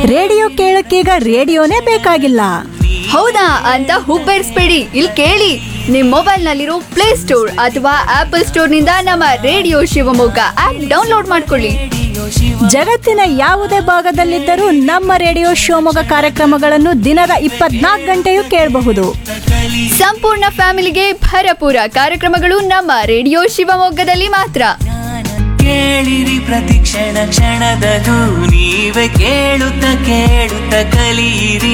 radio ಕೇಳಕ್ಕೀಗ ರೇಡಿಯೋನೇ ಬೇಕಾಗಿಲ್ಲ ಹೌದಾ ಅಂತ ಹುಬ್ಬೇರಿಸ್ಬೇಡಿ ಇಲ್ಲಿ ಕೇಳಿ ನಿಮ್ ಮೊಬೈಲ್ ನಲ್ಲಿರೋ ಪ್ಲೇ ಸ್ಟೋರ್ ಅಥವಾ ಆಪಲ್ ಸ್ಟೋರ್ ನಿಂದ ನಮ್ಮ ರೇಡಿಯೋ ಶಿವಮೊಗ್ಗ ಆಪ್ ಡೌನ್ಲೋಡ್ ಮಾಡ್ಕೊಳ್ಳಿ ಜಗತ್ತಿನ ಯಾವುದೇ ಭಾಗದಲ್ಲಿದ್ದರೂ ನಮ್ಮ ರೇಡಿಯೋ ಶಿವಮೊಗ್ಗ ಕಾರ್ಯಕ್ರಮಗಳನ್ನು ದಿನದ ಇಪ್ಪತ್ನಾಲ್ಕು ಗಂಟೆಯೂ ಕೇಳಬಹುದು ಸಂಪೂರ್ಣ ಫ್ಯಾಮಿಲಿಗೆ ಭರಪೂರ ಕಾರ್ಯಕ್ರಮಗಳು ನಮ್ಮ ರೇಡಿಯೋ ಶಿವಮೊಗ್ಗದಲ್ಲಿ ಮಾತ್ರ ಕೇಳಿರಿ ಪ್ರತಿ ಕ್ಷಣ ಕ್ಷಣದದು ನೀವೇ ಕೇಳುತ್ತ ಕೇಳುತ್ತ ಕಲಿಯಿರಿ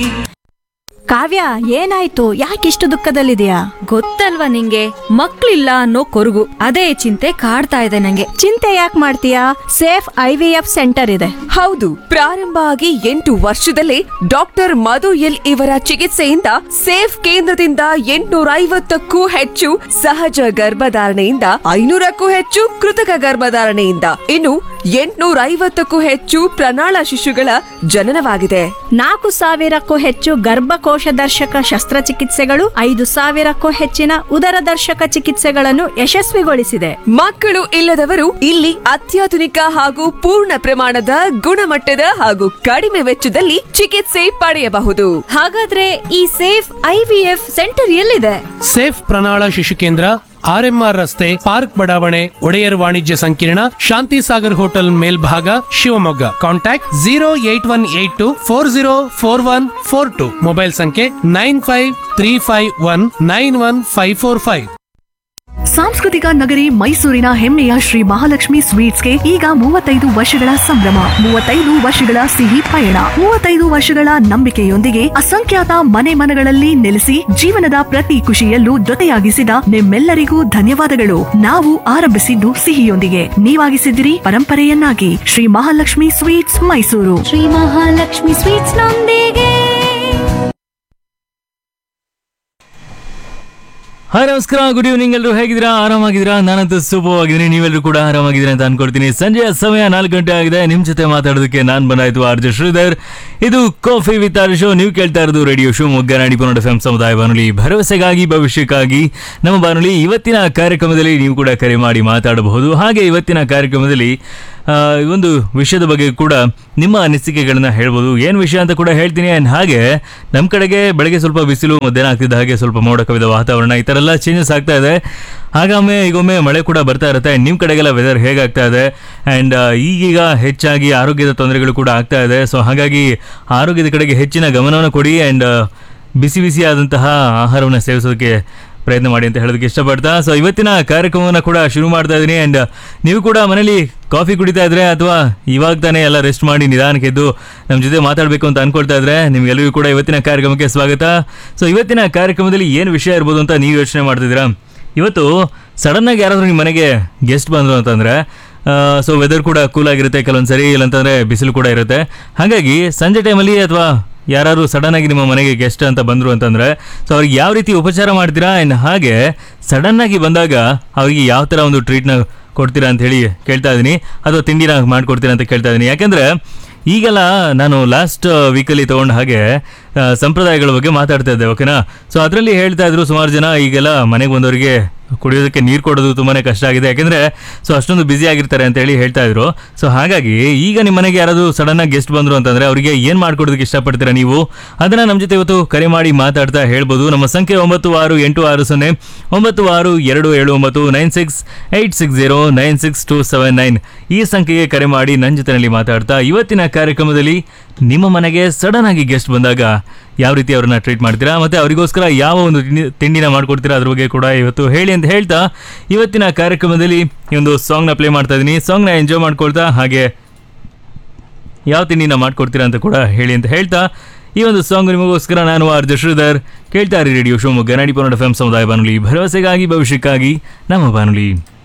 ಕಾವ್ಯ ಏನಾಯ್ತು ಯಾಕಿಷ್ಟು ದುಃಖದಲ್ಲಿದೆಯಾ ಗೊತ್ತಲ್ವಾ ನಿಂಗೆ ಮಕ್ಳಿಲ್ಲ ಅನ್ನೋ ಕೊರಗು ಅದೇ ಚಿಂತೆ ಕಾಡ್ತಾ ಇದೆ ನಂಗೆ ಚಿಂತೆ ಯಾಕೆ ಮಾಡ್ತೀಯಾ safe I V F centre ಇದೆ ಹೌದು ಪ್ರಾರಂಭ ಆಗಿ ಎಂಟು ವರ್ಷದಲ್ಲೇ ಡಾಕ್ಟರ್ ಮಧು ಎಲ್ ಇವರ ಚಿಕಿತ್ಸೆಯಿಂದ ಸೇಫ್ ಕೇಂದ್ರದಿಂದ ಎಂಟುನೂರ ಐವತ್ತಕ್ಕೂ ಹೆಚ್ಚು ಸಹಜ ಗರ್ಭಧಾರಣೆಯಿಂದ ಐನೂರಕ್ಕೂ ಹೆಚ್ಚು ಕೃತಕ ಗರ್ಭಧಾರಣೆಯಿಂದ ಇನ್ನು ಎಂಟುನೂರ ಐವತ್ತಕ್ಕೂ ಹೆಚ್ಚು ಪ್ರಣಾಳ ಶಿಶುಗಳ ಜನನವಾಗಿದೆ ನಾಲ್ಕು ಸಾವಿರಕ್ಕೂ ಹೆಚ್ಚು ಗರ್ಭಕೋಶ ದರ್ಶಕ ಶಸ್ತ್ರಚಿಕಿತ್ಸೆಗಳು ಐದು ಸಾವಿರಕ್ಕೂ ಹೆಚ್ಚಿನ ಉದರ ದರ್ಶಕ ಚಿಕಿತ್ಸೆಗಳನ್ನು ಯಶಸ್ವಿಗೊಳಿಸಿದೆ ಮಕ್ಕಳು ಇಲ್ಲದವರು ಇಲ್ಲಿ ಅತ್ಯಾಧುನಿಕ ಹಾಗೂ ಪೂರ್ಣ ಪ್ರಮಾಣದ ಗುಣಮಟ್ಟದ ಹಾಗೂ ಕಡಿಮೆ ವೆಚ್ಚದಲ್ಲಿ ಚಿಕಿತ್ಸೆ ಪಡೆಯಬಹುದು ಹಾಗಾದ್ರೆ ಈ safe I V F centre ಎಲ್ಲಿದೆ ಸೇಫ್ ಪ್ರಣಾಳ ಶಿಶು ಕೇಂದ್ರ ಆರ್ಎಂಆರ್ ರಸ್ತೆ ಪಾರ್ಕ್ ಬಡಾವಣೆ ಒಡೆಯರ್ ವಾಣಿಜ್ಯ ಸಂಕೀರ್ಣ ಶಾಂತಿ ಸಾಗರ್ ಹೋಟೆಲ್ ಮೇಲ್ಭಾಗ Shivamogga contact zero eight one eight two four zero four one four two mobile ಸಂಖ್ಯೆ nine five three five one nine one five four five ಸಾಂಸ್ಕೃತಿಕ ನಗರಿ ಮೈಸೂರಿನ ಹೆಮ್ಮೆಯ ಶ್ರೀ ಮಹಾಲಕ್ಷ್ಮಿ ಸ್ವೀಟ್ಸ್ಗೆ ಈಗ ಮೂವತ್ತೈದು ವರ್ಷಗಳ ಸಂಭ್ರಮ ಮೂವತ್ತೈದು ವರ್ಷಗಳ ಸಿಹಿ ಪಯಣ ಮೂವತ್ತೈದು ವರ್ಷಗಳ ನಂಬಿಕೆಯೊಂದಿಗೆ ಅಸಂಖ್ಯಾತ ಮನೆ ಮನಗಳಲ್ಲಿ ನೆಲೆಸಿ ಜೀವನದ ಪ್ರತಿ ಖುಷಿಯಲ್ಲೂ ಜೊತೆಯಾಗಿಸಿದ ನಿಮ್ಮೆಲ್ಲರಿಗೂ ಧನ್ಯವಾದಗಳು ನಾವು ಆರಂಭಿಸಿದ್ದು ಸಿಹಿಯೊಂದಿಗೆ ನೀವಾಗಿಸಿದಿರಿ ಪರಂಪರೆಯನ್ನಾಗಿ ಶ್ರೀ ಮಹಾಲಕ್ಷ್ಮಿ ಸ್ವೀಟ್ಸ್ ಮೈಸೂರು ಶ್ರೀ ಮಹಾಲಕ್ಷ್ಮಿ ಸ್ವೀಟ್ಸ್ ನೊಂದಿಗೆ ಹಾಯ್ ನಮಸ್ಕಾರ ಗುಡ್ ಈವ್ನಿಂಗ್ ಎಲ್ಲರೂ ಹೇಗಿದ್ದೀರಾ ಆರಾಮಾಗಿದ್ದೀರಾ ನಾನಂತೂ ಸೂಪವಾಗಿದ್ದೀನಿ ನೀವೆಲ್ಲರೂ ಕೂಡ ಆರಾಮಾಗಿದ್ದೀರಾ ಅಂತ ಅನ್ಕೊಳ್ತೀನಿ ಸಂಜೆಯ ಸಮಯ ನಾಲ್ಕು ಗಂಟೆ ಆಗಿದೆ ನಿಮ್ಮ ಜೊತೆ ಮಾತಾಡೋದಕ್ಕೆ ನಾನು ಬಂದಾಯ್ತು ಆರ್ ಜೆ ಶ್ರೀಧರ್ ಇದು ಕಾಫಿ ವಿತ್ ಆರ್ ಶೋ ನೀವು ಕೇಳ್ತಾ ಇರೋದು ರೇಡಿಯೋ ಶೋ ಮೊಗ್ಗ ನಾಡಿಪುರ ಎಫ್ ಎಂ ಸಮುದಾಯ ಬಾನುಲಿ ಭರವಸೆಗಾಗಿ ಭವಿಷ್ಯಕ್ಕಾಗಿ ನಮ್ಮ ಬಾನುಲಿ ಇವತ್ತಿನ ಕಾರ್ಯಕ್ರಮದಲ್ಲಿ ನೀವು ಕೂಡ ಕರೆ ಮಾಡಿ ಮಾತಾಡಬಹುದು ಹಾಗೆ ಇವತ್ತಿನ ಕಾರ್ಯಕ್ರಮದಲ್ಲಿ ಆ, ಈ ಒಂದು ವಿಷಯದ ಬಗ್ಗೆ ಕೂಡ ನಿಮ್ಮ ಅನಿಸಿಕೆಗಳನ್ನ ಹೇಳ್ಬೋದು ಏನು ವಿಷಯ ಅಂತ ಕೂಡ ಹೇಳ್ತೀನಿ ಆ್ಯಂಡ್ ಹಾಗೆ ನಮ್ಮ ಕಡೆಗೆ ಬೆಳಗ್ಗೆ ಸ್ವಲ್ಪ ಬಿಸಿಲು ಮಧ್ಯಾಹ್ನ ಆಗ್ತಿದ್ದ ಹಾಗೆ ಸ್ವಲ್ಪ ಮೋಡ ಕವಿದ ವಾತಾವರಣ ಈ ಥರ ಎಲ್ಲ ಚೇಂಜಸ್ ಆಗ್ತಾ ಇದೆ ಆಗಾಮೆ ಈಗೊಮ್ಮೆ ಮಳೆ ಕೂಡ ಬರ್ತಾ ಇರುತ್ತೆ ಆ್ಯಂಡ್ ನಿಮ್ಮ ಕಡೆಗೆಲ್ಲ ವೆದರ್ ಹೇಗಾಗ್ತಾ ಇದೆ ಆ್ಯಂಡ್ ಈಗೀಗ ಹೆಚ್ಚಾಗಿ ಆರೋಗ್ಯದ ತೊಂದರೆಗಳು ಕೂಡ ಆಗ್ತಾ ಇದೆ ಸೊ ಹಾಗಾಗಿ ಆರೋಗ್ಯದ ಕಡೆಗೆ ಹೆಚ್ಚಿನ ಗಮನವನ್ನು ಕೊಡಿ ಆ್ಯಂಡ್ ಬಿಸಿ ಬಿಸಿ ಆದಂತಹ ಆಹಾರವನ್ನು ಸೇವಿಸೋದಕ್ಕೆ ಪ್ರಯತ್ನ ಮಾಡಿ ಅಂತ ಹೇಳೋದಕ್ಕೆ ಇಷ್ಟಪಡ್ತಾ ಸೊ ಇವತ್ತಿನ ಕಾರ್ಯಕ್ರಮವನ್ನು ಕೂಡ ಶುರು ಮಾಡ್ತಾ ಇದ್ದೀನಿ ಆ್ಯಂಡ್ ನೀವು ಕೂಡ ಮನೇಲಿ ಕಾಫಿ ಕುಡಿತಾ ಇದ್ರೆ ಅಥವಾ ಇವಾಗ ತಾನೇ ಎಲ್ಲ ರೆಸ್ಟ್ ಮಾಡಿ ನಿಧಾನಕ್ಕೆ ಎದ್ದು ನಮ್ಮ ಜೊತೆ ಮಾತಾಡಬೇಕು ಅಂತ ಅನ್ಕೊಳ್ತಾ ಇದ್ರೆ ನಿಮ್ಗೆಲ್ಲರಿಗೂ ಕೂಡ ಇವತ್ತಿನ ಕಾರ್ಯಕ್ರಮಕ್ಕೆ ಸ್ವಾಗತ ಸೊ ಇವತ್ತಿನ ಕಾರ್ಯಕ್ರಮದಲ್ಲಿ ಏನು ವಿಷಯ ಇರ್ಬೋದು ಅಂತ ನೀವು ಯೋಚನೆ ಮಾಡ್ತಿದ್ದೀರಾ ಇವತ್ತು ಸಡನ್ನಾಗಿ ಯಾರಾದರೂ ನಿಮ್ಮ ಮನೆಗೆ ಗೆಸ್ಟ್ ಬಂದರು ಅಂತಂದರೆ ಸೊ ವೆದರ್ ಕೂಡ ಕೂಲ್ ಆಗಿರುತ್ತೆ ಕೆಲವೊಂದು ಸರಿ ಇಲ್ಲಂತಂದರೆ ಬಿಸಿಲು ಕೂಡ ಇರುತ್ತೆ ಹಾಗಾಗಿ ಸಂಜೆ ಟೈಮಲ್ಲಿ ಅಥವಾ ಯಾರು ಸಡನ್ ಆಗಿ ನಿಮ್ಮ ಮನೆಗೆ ಗೆಸ್ಟ್ ಅಂತ ಬಂದರು ಅಂತಂದರೆ ಸೊ ಅವ್ರಿಗೆ ಯಾವ ರೀತಿ ಉಪಚಾರ ಮಾಡ್ತೀರಾ ಆ್ಯಂಡ್ ಹಾಗೆ ಸಡನ್ ಆಗಿ ಬಂದಾಗ ಅವರಿಗೆ ಯಾವ ಥರ ಒಂದು ಟ್ರೀಟ್ನ ಕೊಡ್ತೀರಾ ಅಂತ ಹೇಳಿ ಕೇಳ್ತಾ ಇದ್ದೀನಿ ಅಥವಾ ತಿಂಡಿನ ಮಾಡ್ಕೊಡ್ತೀರಾ ಅಂತ ಕೇಳ್ತಾ ಇದ್ದೀನಿ ಯಾಕೆಂದರೆ ಈಗೆಲ್ಲ ನಾನು ಲಾಸ್ಟ್ ವೀಕಲ್ಲಿ ತೊಗೊಂಡ ಹಾಗೆ ಆ, ಸಂಪ್ರದಾಯಗಳ ಬಗ್ಗೆ ಮಾತಾಡ್ತಾ ಇದ್ದೆ ಓಕೆನಾ ಸೊ ಅದರಲ್ಲಿ ಹೇಳ್ತಾ ಇದ್ರು ಸುಮಾರು ಜನ ಈಗೆಲ್ಲ ಮನೆಗೆ ಬಂದವರಿಗೆ ಕುಡಿಯೋದಕ್ಕೆ ನೀರು ಕೊಡೋದು ತುಂಬಾ ಕಷ್ಟ ಆಗಿದೆ ಯಾಕೆಂದರೆ ಸೊ ಅಷ್ಟೊಂದು ಬ್ಯುಸಿ ಆಗಿರ್ತಾರೆ ಅಂತ ಹೇಳಿ ಹೇಳ್ತಾ ಇದ್ರು ಸೊ ಹಾಗಾಗಿ ಈಗ ನಿಮ್ಮ ಮನೆಗೆ ಯಾರಾದರೂ ಸಡನ್ನಾಗಿ ಗೆಸ್ಟ್ ಬಂದರು ಅಂತಂದರೆ ಅವರಿಗೆ ಏನು ಮಾಡ್ಕೊಡೋದಕ್ಕೆ ಇಷ್ಟಪಡ್ತೀರಾ ನೀವು ಅದನ್ನು ನಮ್ಮ ಜೊತೆ ಇವತ್ತು ಕರೆ ಮಾಡಿ ಮಾತಾಡ್ತಾ ಹೇಳ್ಬೋದು ನಮ್ಮ ಸಂಖ್ಯೆ ಒಂಬತ್ತು ಆರು ಎಂಟು ಆರು ಸೊನ್ನೆ ಒಂಬತ್ತು ಆರು ಎರಡು ಏಳು ಒಂಬತ್ತು nine six eight six zero nine six two seven nine ಈ ಸಂಖ್ಯೆಗೆ ಕರೆ ಮಾಡಿ ನನ್ನ ಜೊತೆಯಲ್ಲಿ ಮಾತಾಡ್ತಾ ಇವತ್ತಿನ ಕಾರ್ಯಕ್ರಮದಲ್ಲಿ ನಿಮ್ಮ ಮನೆಗೆ ಸಡನ್ ಆಗಿ ಗೆಸ್ಟ್ ಬಂದಾಗ ಯಾವ ರೀತಿ ಅವ್ರನ್ನ ಟ್ರೀಟ್ ಮಾಡ್ತೀರಾ ಮತ್ತೆ ಅವರಿಗೋಸ್ಕರ ಯಾವ ಒಂದು ತಿಂಡಿ- ತಿಂಡಿನ ಮಾಡ್ಕೊಡ್ತೀರಾ ಅದ್ರ ಬಗ್ಗೆ ಕೂಡ ಇವತ್ತು ಹೇಳಿ ಅಂತ ಹೇಳ್ತಾ ಇವತ್ತಿನ ಕಾರ್ಯಕ್ರಮದಲ್ಲಿ ಈ ಒಂದು ಸಾಂಗ್ನ ಪ್ಲೇ ಮಾಡ್ತಾ ಇದ್ದೀನಿ ಸಾಂಗ್ನ ಎಂಜಾಯ್ ಮಾಡ್ಕೊಳ್ತಾ ಹಾಗೆ ಯಾವ ತಿಂಡಿನ ಮಾಡ್ಕೊಡ್ತೀರಾ ಅಂತ ಕೂಡ ಹೇಳಿ ಅಂತ ಹೇಳ್ತಾ ಈ ಒಂದು ಸಾಂಗ್ ನಿಮಗೋಸ್ಕರ ನಾನು ಆರ್ ಶ್ರೀಧರ್ ಕೇಳ್ತಾ ಇರಿ ರೇಡಿಯೋ ಶಿವಮೊಗ್ಗ ನಾಡಿ ಪನ್ನಡ ಎಫ್ ಎಂ ಸಮುದಾಯ ಬಾನುಲಿ ಭರವಸೆಗಾಗಿ ಭವಿಷ್ಯಕ್ಕಾಗಿ ನಮ್ಮ ಬಾನುಲಿ